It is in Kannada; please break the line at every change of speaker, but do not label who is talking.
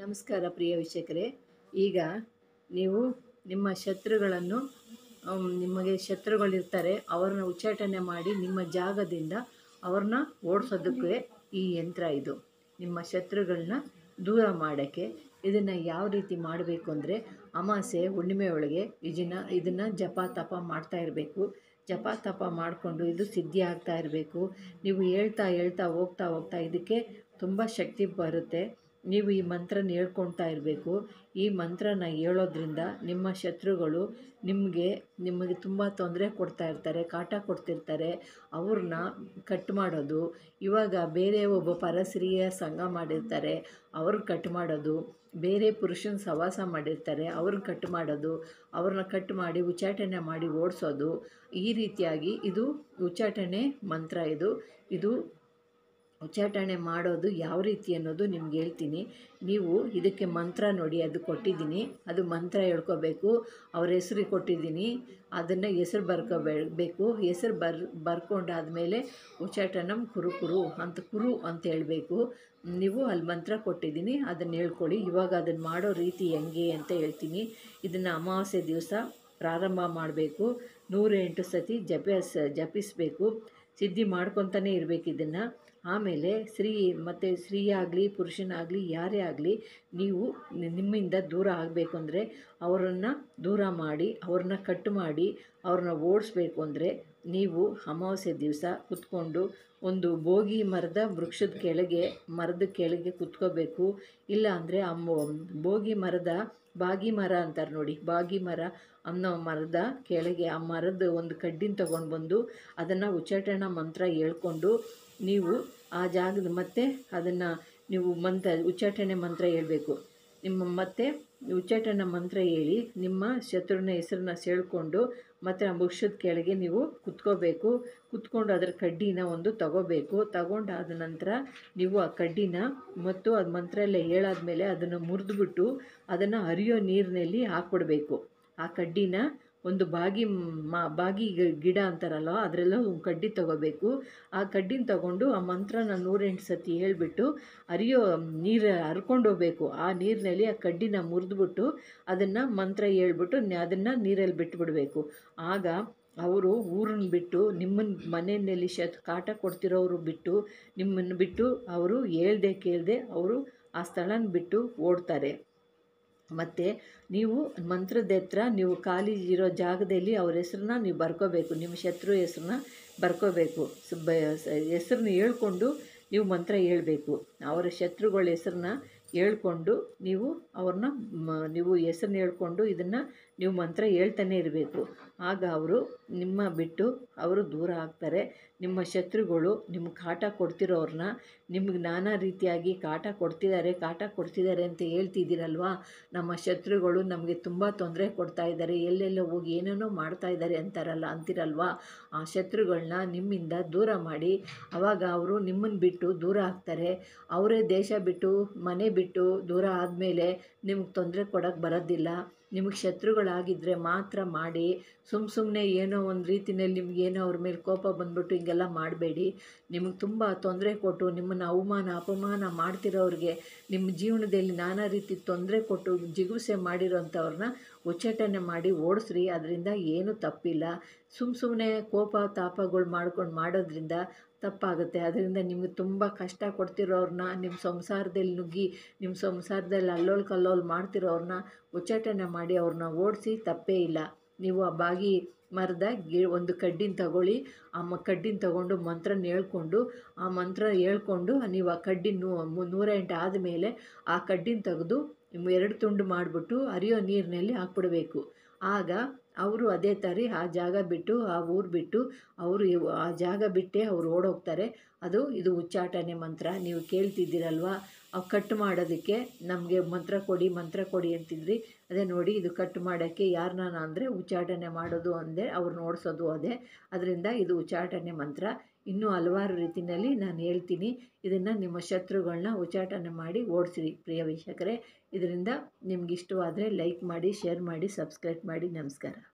ನಮಸ್ಕಾರ ಪ್ರಿಯ ವೀಕ್ಷಕರೇ ಈಗ ನೀವು ನಿಮ್ಮ ಶತ್ರುಗಳನ್ನು ಅಮ್, ನಿಮಗೆ ಶತ್ರುಗಳಿರ್ತಾರೆ ಅವ್ರನ್ನ ಉಚ್ಚಾಟನೆ ಮಾಡಿ ನಿಮ್ಮ ಜಾಗದಿಂದ ಅವ್ರನ್ನ ಓಡಿಸೋದಕ್ಕೆ ಈ ಯಂತ್ರ ಇದು ನಿಮ್ಮ ಶತ್ರುಗಳನ್ನ ದೂರ ಮಾಡೋಕ್ಕೆ ಇದನ್ನು ಯಾವ ರೀತಿ ಮಾಡಬೇಕು ಅಂದರೆ ಅಮಾಸೆ ಹುಣ್ಣಿಮೆ ಒಳಗೆ ಇದನ್ನು ಇದನ್ನು ಜಪ ತಪ ಮಾಡ್ತಾ ಇರಬೇಕು ಜಪ ತಪ ಮಾಡಿಕೊಂಡು ಇದು ಸಿದ್ಧಿ ಆಗ್ತಾ ಇರಬೇಕು ನೀವು ಹೇಳ್ತಾ ಹೇಳ್ತಾ ಹೋಗ್ತಾ ಹೋಗ್ತಾ ಇದಕ್ಕೆ ತುಂಬ ಶಕ್ತಿ ಬರುತ್ತೆ ನೀವು ಈ ಮಂತ್ರನ ಹೇಳ್ಕೊಳ್ತಾ ಇರಬೇಕು ಈ ಮಂತ್ರನ ಹೇಳೋದ್ರಿಂದ ನಿಮ್ಮ ಶತ್ರುಗಳು ನಿಮಗೆ ನಿಮಗೆ ತುಂಬ ತೊಂದರೆ ಕೊಡ್ತಾ ಇರ್ತಾರೆ ಕಾಟ ಕೊಡ್ತಿರ್ತಾರೆ ಅವ್ರನ್ನ ಕಟ್ ಮಾಡೋದು ಇವಾಗ ಬೇರೆ ಒಬ್ಬ ಪರಸ್ತ್ರೀಯ ಸಂಘ ಮಾಡಿರ್ತಾರೆ ಅವ್ರನ್ನ ಕಟ್ ಮಾಡೋದು ಬೇರೆ ಪುರುಷನ ಸವಾಸ ಮಾಡಿರ್ತಾರೆ ಅವ್ರನ್ನ ಕಟ್ ಮಾಡೋದು ಅವ್ರನ್ನ ಕಟ್ ಮಾಡಿ ಉಚ್ಚಾಟನೆ ಮಾಡಿ ಓಡಿಸೋದು ಈ ರೀತಿಯಾಗಿ ಇದು ಉಚ್ಚಾಟನೆ ಮಂತ್ರ ಇದು ಇದು ಉಚ್ಚಾಟನೆ ಮಾಡೋದು ಯಾವ ರೀತಿ ಅನ್ನೋದು ನಿಮ್ಗೆ ಹೇಳ್ತೀನಿ ನೀವು ಇದಕ್ಕೆ ಮಂತ್ರ ನೋಡಿ ಅದು ಕೊಟ್ಟಿದ್ದೀನಿ ಅದು ಮಂತ್ರ ಹೇಳ್ಕೊಬೇಕು ಅವ್ರ ಹೆಸ್ರು ಕೊಟ್ಟಿದ್ದೀನಿ ಅದನ್ನು ಹೆಸ್ರು ಬರ್ಕೋಬೇಕು ಹೆಸ್ರು ಬರ್ ಬರ್ಕೊಂಡಾದಮೇಲೆ ಉಚ್ಚಾಟನಂ ಕುರು ಕುರು ಅಂತ ಕುರು ಅಂತ ಹೇಳಬೇಕು ನೀವು ಅಲ್ಲಿ ಮಂತ್ರ ಕೊಟ್ಟಿದ್ದೀನಿ ಅದನ್ನು ಹೇಳ್ಕೊಳ್ಳಿ ಇವಾಗ ಅದನ್ನು ಮಾಡೋ ರೀತಿ ಹೆಂಗೆ ಅಂತ ಹೇಳ್ತೀನಿ ಇದನ್ನು ಅಮಾವಾಸ್ಯೆ ದಿವಸ ಪ್ರಾರಂಭ ಮಾಡಬೇಕು ನೂರೆಂಟು ಸತಿ ಜಪಿಸ್ ಜಪಿಸಬೇಕು ಸಿದ್ಧಿ ಮಾಡ್ಕೊತಾನೆ ಇರಬೇಕು ಇದನ್ನು ಆಮೇಲೆ ಸ್ತ್ರೀ ಮತ್ತು ಸ್ತ್ರೀ ಆಗಲಿ ಪುರುಷನಾಗಲಿ ಯಾರೇ ಆಗಲಿ ನೀವು ನಿ- ನಿಮ್ಮಿಂದ ದೂರ ಆಗಬೇಕು ಅಂದರೆ ಅವರನ್ನು ದೂರ ಮಾಡಿ ಅವ್ರನ್ನ ಕಟ್ ಮಾಡಿ ಅವ್ರನ್ನ ಓಡಿಸ್ಬೇಕು ಅಂದರೆ ನೀವು ಅಮಾವಾಸ್ಯೆ ದಿವಸ ಕುತ್ಕೊಂಡು ಒಂದು ಬೋಗಿ ಮರದ ವೃಕ್ಷದ ಕೆಳಗೆ ಮರದ ಕೆಳಗೆ ಕುತ್ಕೋಬೇಕು ಇಲ್ಲ ಅಂದರೆ ಆ ಮೊ- ಬೋಗಿ ಮರದ ಬಾಗಿ ಮರ ಅಂತಾರೆ ನೋಡಿ ಬಾಗಿ ಮರ ಅನ್ನೋ ಮರದ ಕೆಳಗೆ ಆ ಮರದ ಒಂದು ಕಡ್ಡಿನ ತೊಗೊಂಡು ಬಂದು ಅದನ್ನು ಉಚ್ಚಾಟನ ಮಂತ್ರ ಹೇಳ್ಕೊಂಡು ನೀವು ಆ ಜಾಗದ ಮತ್ತೆ ಅದನ್ನು ನೀವು ಮಂತ್ರ ಉಚ್ಚಾಟನೆ ಮಂತ್ರ ಹೇಳಬೇಕು ನಿಮ್ಮ ಮತ್ತೆ ಉಚ್ಚಾಟನ ಮಂತ್ರ ಹೇಳಿ ನಿಮ್ಮ ಶತ್ರುನ ಹೆಸರನ್ನ ಸೆಳ್ಕೊಂಡು ಮತ್ತು ಆ ವೃಕ್ಷದ ಕೆಳಗೆ ನೀವು ಕುತ್ಕೋಬೇಕು ಕುತ್ಕೊಂಡು ಅದರ ಕಡ್ಡಿನ ಒಂದು ತಗೋಬೇಕು ತಗೊಂಡಾದ ನಂತರ ನೀವು ಆ ಕಡ್ಡಿನ ಮತ್ತು ಅದು ಮಂತ್ರ ಎಲ್ಲ ಹೇಳಾದ್ಮೇಲೆ ಅದನ್ನು ಮುರಿದ್ಬಿಟ್ಟು ಅದನ್ನು ಹರಿಯೋ ನೀರಿನಲ್ಲಿ ಹಾಕ್ಬಿಡ್ಬೇಕು ಆ ಕಡ್ಡಿನ ಒಂದು ಬಾಗಿ ಮ ಬಾಗಿ ಗಿ- ಗಿಡ ಅಂತಾರಲ್ಲ ಅದರೆಲ್ಲ ಒಂದು ಕಡ್ಡಿ ತಗೋಬೇಕು ಆ ಕಡ್ಡಿನ ತಗೊಂಡು ಆ ಮಂತ್ರನ ನೂರೆಂಟು ಸತಿ ಹೇಳ್ಬಿಟ್ಟು ಹರಿಯೋ ನೀರು ಹರ್ಕೊಂಡು ಹೋಗ್ಬೇಕು ಆ ನೀರಿನಲ್ಲಿ ಆ ಕಡ್ಡಿನ ಮುರಿದ್ಬಿಟ್ಟು ಅದನ್ನು ಮಂತ್ರ ಹೇಳ್ಬಿಟ್ಟು ಅದನ್ನು ನೀರಲ್ಲಿ ಬಿಟ್ಬಿಡಬೇಕು ಆಗ ಅವರು ಊರನ್ನ ಬಿಟ್ಟು ನಿಮ್ಮನ್ನ ಮನೆಯಲ್ಲಿ ಶತ್ ಕಾಟ ಕೊಡ್ತಿರೋರು ಬಿಟ್ಟು ನಿಮ್ಮನ್ನು ಬಿಟ್ಟು ಅವರು ಹೇಳ್ದೆ ಕೇಳದೆ ಅವರು ಆ ಸ್ಥಳನ ಬಿಟ್ಟು ಓಡ್ತಾರೆ ಮತ್ತು ನೀವು ಮಂತ್ರದ ಹತ್ರ ನೀವು ಖಾಲಿ ಇರೋ ಜಾಗದಲ್ಲಿ ಅವ್ರ ಹೆಸ್ರನ್ನ ನೀವು ಬರ್ಕೋಬೇಕು ನಿಮ್ಮ ಶತ್ರು ಹೆಸ್ರನ್ನ ಬರ್ಕೋಬೇಕು ಸ- ಬ ಹೆಸ್ರನ್ನ ಹೇಳ್ಕೊಂಡು ನೀವು ಮಂತ್ರ ಹೇಳ್ಬೇಕು ಅವರ ಶತ್ರುಗಳ ಹೆಸ್ರನ್ನ ಹೇಳ್ಕೊಂಡು ನೀವು ಅವ್ರನ್ನ ಮ- ನೀವು ಹೆಸ್ರನ್ನ ಹೇಳ್ಕೊಂಡು ಇದನ್ನು ನೀವು ಮಂತ್ರ ಹೇಳ್ತಾನೆ ಇರಬೇಕು ಆಗ ಅವರು ನಿಮ್ಮ ಬಿಟ್ಟು ಅವರು ದೂರ ಆಗ್ತಾರೆ ನಿಮ್ಮ ಶತ್ರುಗಳು ನಿಮ್ಗೆ ಕಾಟ ಕೊಡ್ತಿರೋರನ್ನ ನಿಮ್ಗೆ ನಾನಾ ರೀತಿಯಾಗಿ ಕಾಟ ಕೊಡ್ತಿದ್ದಾರೆ ಕಾಟ ಕೊಡ್ತಿದ್ದಾರೆ ಅಂತ ಹೇಳ್ತಿದ್ದೀರಲ್ವಾ ನಮ್ಮ ಶತ್ರುಗಳು ನಮಗೆ ತುಂಬ ತೊಂದರೆ ಕೊಡ್ತಾ ಇದ್ದಾರೆ ಎಲ್ಲೆಲ್ಲೋ ಹೋಗಿ ಏನೇನೋ ಮಾಡ್ತಾ ಇದ್ದಾರೆ ಅಂತಾರಲ್ಲ ಅಂತಿರಲ್ವಾ ಆ ಶತ್ರುಗಳನ್ನ ನಿಮ್ಮಿಂದ ದೂರ ಮಾಡಿ ಆವಾಗ ಅವರು ನಿಮ್ಮನ್ನು ಬಿಟ್ಟು ದೂರ ಆಗ್ತಾರೆ ಅವರೇ ದೇಶ ಬಿಟ್ಟು ಮನೆ ಬಿಟ್ಟು ದೂರ ಆದಮೇಲೆ ನಿಮ್ಗೆ ತೊಂದರೆ ಕೊಡೋಕ್ಕೆ ಬರೋದಿಲ್ಲ ನಿಮಗೆ ಶತ್ರುಗಳಾಗಿದ್ದರೆ ಮಾತ್ರ ಮಾಡಿ ಸುಮ್ಮ ಸುಮ್ಮನೆ ಏನೋ ಒಂದು ರೀತಿಯಲ್ಲಿ ನಿಮ್ಗೇನೋ ಅವ್ರ ಮೇಲೆ ಕೋಪ ಬಂದ್ಬಿಟ್ಟು ಹಿಂಗೆಲ್ಲ ಮಾಡಬೇಡಿ ನಿಮಗೆ ತುಂಬ ತೊಂದರೆ ಕೊಟ್ಟು ನಿಮ್ಮನ್ನು ಅವಮಾನ ಅಪಮಾನ ಮಾಡ್ತಿರೋರಿಗೆ ನಿಮ್ಮ ಜೀವನದಲ್ಲಿ ನಾನಾ ರೀತಿ ತೊಂದರೆ ಕೊಟ್ಟು ಜಿಗುಪ್ಸೆ ಮಾಡಿರೋಂಥವ್ರನ್ನ ಉಚ್ಚಾಟನೆ ಮಾಡಿ ಓಡಿಸ್ರಿ ಅದರಿಂದ ಏನೂ ತಪ್ಪಿಲ್ಲ ಸುಮ್ಮ ಸುಮ್ಮನೆ ಕೋಪ ತಾಪಗಳು ಮಾಡ್ಕೊಂಡು ಮಾಡೋದ್ರಿಂದ ತಪ್ಪಾಗುತ್ತೆ ಅದರಿಂದ ನಿಮಗೆ ತುಂಬ ಕಷ್ಟ ಕೊಡ್ತಿರೋರನ್ನ ನಿಮ್ಮ ಸಂಸಾರದಲ್ಲಿ ನುಗ್ಗಿ ನಿಮ್ಮ ಸಂಸಾರದಲ್ಲಿ ಅಲ್ಲೋಲ್ ಕಲ್ಲೋಲ್ ಮಾಡ್ತಿರೋರನ್ನ ಉಚ್ಚಾಟನೆ ಮಾಡಿ ಅವ್ರನ್ನ ಓಡಿಸಿ ತಪ್ಪೇ ಇಲ್ಲ ನೀವು ಆ ಬಾಗಿ ಮರದ ಗಿ ಒಂದು ಕಡ್ಡಿನ ತಗೊಳ್ಳಿ ಆ ಮ ಕಡ್ಡಿನ ತಗೊಂಡು ಮಂತ್ರನ ಹೇಳ್ಕೊಂಡು ಆ ಮಂತ್ರ ಹೇಳ್ಕೊಂಡು ನೀವು ಆ ಕಡ್ಡಿ ನೂರ ಎಂಟು ಆದಮೇಲೆ ಆ ಕಡ್ಡಿನ ತೆಗೆದು ಎರಡು ತುಂಡು ಮಾಡಿಬಿಟ್ಟು ಹರಿಯೋ ನೀರಿನಲ್ಲಿ ಹಾಕ್ಬಿಡ್ಬೇಕು ಆಗ ಅವರು ಅದೇ ಥರ ಆ ಜಾಗ ಬಿಟ್ಟು ಆ ಊರು ಬಿಟ್ಟು ಅವರು ಇವ್- ಆ ಜಾಗ ಬಿಟ್ಟೇ ಅವ್ರು ಓಡೋಗ್ತಾರೆ ಅದು ಇದು ಉಚ್ಚಾಟನೆ ಮಂತ್ರ ನೀವು ಕೇಳ್ತಿದ್ದೀರಲ್ವಾ ಅವು ಕಟ್ ಮಾಡೋದಕ್ಕೆ ನಮಗೆ ಮಂತ್ರ ಕೊಡಿ ಮಂತ್ರ ಕೊಡಿ ಅಂತಿದ್ರಿ ಅದೇ ನೋಡಿ ಇದು ಕಟ್ ಮಾಡೋಕ್ಕೆ ಯಾರನ್ನ ಅಂದರೆ ಉಚ್ಚಾಟನೆ ಮಾಡೋದು ಅಂದೆ ಅವ್ರನ್ನ ಓಡಿಸೋದು ಅದೇ ಅದರಿಂದ ಇದು ಉಚ್ಚಾಟನೆ ಮಂತ್ರ ಇನ್ನೂ ಹಲವಾರು ರೀತಿಯಲ್ಲಿ ನಾನು ಹೇಳ್ತೀನಿ ಇದನ್ನು ನಿಮ್ಮ ಶತ್ರುಗಳನ್ನ ಉಚ್ಚಾಟನೆ ಮಾಡಿ ಓಡಿಸಿರಿ ಪ್ರಿಯ ವೀಕ್ಷಕರೇ ಇದರಿಂದ ನಿಮ್ಗೆ ಇಷ್ಟವಾದರೆ ಲೈಕ್ ಮಾಡಿ ಶೇರ್ ಮಾಡಿ ಸಬ್ಸ್ಕ್ರೈಬ್ ಮಾಡಿ ನಮಸ್ಕಾರ